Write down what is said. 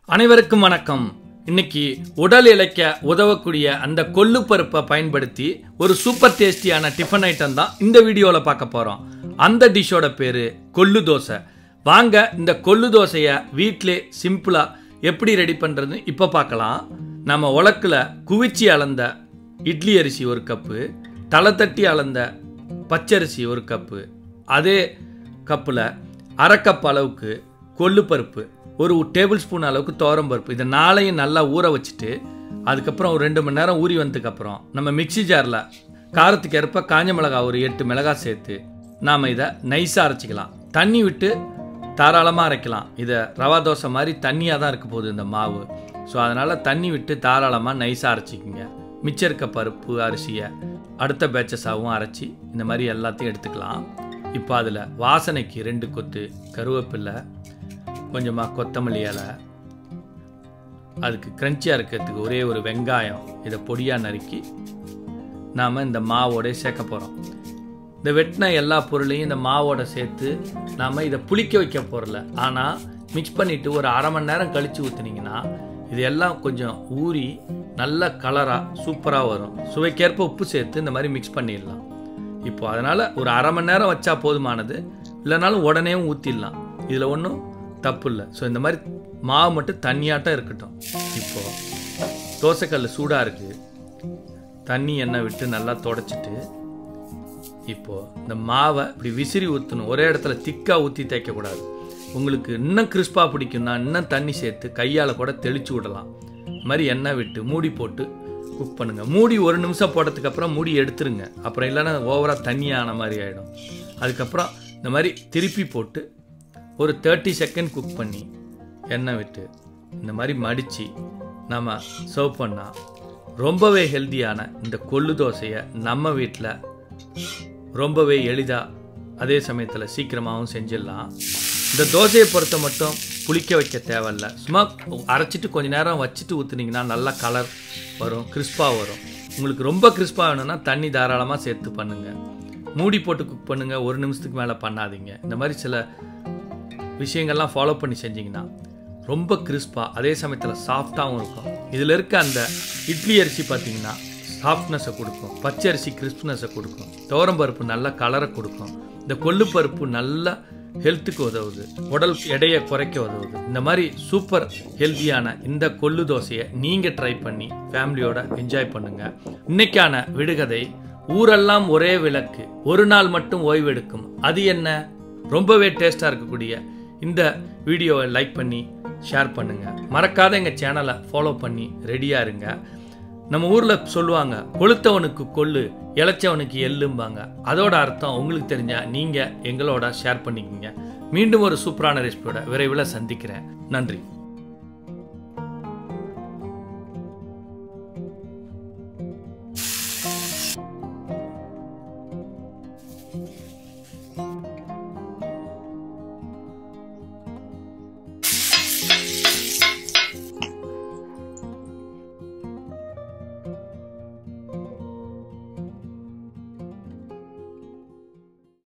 அனைவருக்கும் வணக்கம் இன்னைக்கு உடல் இளைக்க உதவக்கூடிய அந்த கொள்ளு பருப்பை பயன்படுத்தி ஒரு சூப்பர் டேஸ்டியான டிஃபன் ஐட்டம் தான் இந்த வீடியோவில் பார்க்க போகிறோம் அந்த டிஷ்ஷோட பேர் கொள்ளு தோசை வாங்க இந்த கொள்ளு தோசையை வீட்டிலே சிம்பிளாக எப்படி ரெடி பண்ணுறதுன்னு இப்போ பார்க்கலாம் நம்ம உலக்கில் குவிச்சி அளந்த இட்லி அரிசி ஒரு கப்பு தலை தட்டி அளந்த பச்சரிசி ஒரு கப்பு அதே கப்பில் அரை கப் அளவுக்கு கொள்ளு பருப்பு ஒரு டேபிள் ஸ்பூன் அளவுக்கு துவரம் பருப்பு இதை நாளையும் நல்லா ஊற வச்சுட்டு அதுக்கப்புறம் ஒரு ரெண்டு மணி நேரம் ஊறி வந்ததுக்கப்புறம் நம்ம மிக்ஸி ஜாரில் காரத்துக்கு ஏற்ப காஞ்ச மிளகாய் ஒரு எட்டு மிளகாய் சேர்த்து நாம் இதை நைஸாக அரைச்சிக்கலாம் தண்ணி விட்டு தாராளமாக அரைக்கலாம் இதை ரவா தோசை மாதிரி தண்ணியாக தான் இருக்க போகுது இந்த மாவு ஸோ அதனால் தண்ணி விட்டு தாராளமாக நைஸாக அரைச்சிக்கிங்க மிச்சம் இருக்க பருப்பு அரிசியை அடுத்த பேச்சஸாகவும் அரைச்சி இந்த மாதிரி எல்லாத்தையும் எடுத்துக்கலாம் இப்போ அதில் வாசனைக்கு ரெண்டு கொத்து கருவேப்பில்லை கொஞ்சமாக கொத்தமல்லி இலை அதுக்கு க்ரன்ச்சியாக இருக்கிறதுக்கு ஒரே ஒரு வெங்காயம் இதை பொடியாக நறுக்கி நாம் இந்த மாவோட சேர்க்க போகிறோம் இந்த வெட்டின எல்லா பொருளையும் இந்த மாவோட சேர்த்து நாம் இதை புளிக்க வைக்க போகிறல ஆனால் மிக்ஸ் பண்ணிவிட்டு ஒரு அரை மணி நேரம் கழித்து ஊற்றுனீங்கன்னா இது எல்லாம் கொஞ்சம் ஊறி நல்ல கலராக சூப்பராக வரும் சுவைக்கேற்ப உப்பு சேர்த்து இந்த மாதிரி மிக்ஸ் பண்ணிடலாம் இப்போ அதனால் ஒரு அரை மணி நேரம் வச்சா போதுமானது இல்லைனாலும் உடனேயும் ஊற்றிடலாம் இதில் ஒன்றும் தப்பு இல்லை ஸோ இந்த மாதிரி மாவு மட்டும் தண்ணியாட்டம் இருக்கட்டும் இப்போது தோசைக்கல் சூடாக இருக்குது தண்ணி எண்ணெய் விட்டு நல்லா தொடச்சிட்டு இப்போது இந்த மாவை இப்படி விசிறி ஊற்றணும் ஒரே இடத்துல திக்காக ஊற்றி தேய்க்கக்கூடாது உங்களுக்கு இன்னும் கிறிஸ்பாக பிடிக்கும்னா இன்னும் தண்ணி சேர்த்து கையால் கூட தெளிச்சு விடலாம் இந்த மாதிரி எண்ணெய் விட்டு மூடி போட்டு குக் பண்ணுங்கள் மூடி ஒரு நிமிஷம் போட்டதுக்கு அப்புறம் மூடி எடுத்துருங்க அப்புறம் இல்லைன்னா ஓவராக தண்ணியான மாதிரி ஆகிடும் அதுக்கப்புறம் இந்த மாதிரி திருப்பி போட்டு ஒரு தேர்ட்டி செகண்ட் குக் பண்ணி எண்ணெய் விட்டு இந்த மாதிரி மடித்து நம்ம சர்வ் பண்ணால் ரொம்பவே ஹெல்த்தியான இந்த கொள்ளு தோசையை நம்ம வீட்டில் ரொம்பவே எளிதாக அதே சமயத்தில் சீக்கிரமாகவும் செஞ்சிடலாம் இந்த தோசையை பொறுத்த மட்டும் புளிக்க வைக்க தேவையில்ல சும்மா அரைச்சிட்டு கொஞ்ச நேரம் வச்சுட்டு ஊற்றுனீங்கன்னா நல்லா கலர் வரும் கிறிஸ்பாக வரும் உங்களுக்கு ரொம்ப கிறிஸ்பாக வேணும்னா தண்ணி தாராளமாக சேர்த்து பண்ணுங்கள் மூடி போட்டு குக் பண்ணுங்கள் ஒரு நிமிஷத்துக்கு மேலே பண்ணாதீங்க இந்த மாதிரி சில விஷயங்கள்லாம் ஃபாலோ பண்ணி செஞ்சிங்கன்னா ரொம்ப கிறிஸ்பாக அதே சமயத்தில் சாஃப்டாகவும் இருக்கும் இதில் இருக்க அந்த இட்லி அரிசி பார்த்தீங்கன்னா சாஃப்ட்னஸை கொடுக்கும் பச்சை அரிசி கிறிஸ்ப்னஸை கொடுக்கும் பருப்பு நல்ல கலரை கொடுக்கும் இந்த கொள்ளு பருப்பு நல்ல ஹெல்த்துக்கு உதவுது உடல் எடையை குறைக்க உதவுது இந்த மாதிரி சூப்பர் ஹெல்த்தியான இந்த கொள்ளு தோசையை நீங்கள் ட்ரை பண்ணி ஃபேமிலியோட என்ஜாய் பண்ணுங்க இன்னைக்கான விடுகதை ஊரெல்லாம் ஒரே விளக்கு ஒரு நாள் மட்டும் ஓய்வெடுக்கும் அது என்ன ரொம்பவே டேஸ்டாக இருக்கக்கூடிய இந்த வீடியோவை லைக் பண்ணி ஷேர் பண்ணுங்கள் மறக்காத எங்கள் சேனலை ஃபாலோ பண்ணி ரெடியாக இருங்க நம்ம ஊரில் சொல்லுவாங்க கொளுத்தவனுக்கு கொள்ளு இளைச்சவனுக்கு எள்ளும்பாங்க அதோட அர்த்தம் உங்களுக்கு தெரிஞ்சா நீங்கள் எங்களோட ஷேர் பண்ணிக்கோங்க மீண்டும் ஒரு சூப்பரான ரெசிபியோட விரைவில் சந்திக்கிறேன் நன்றி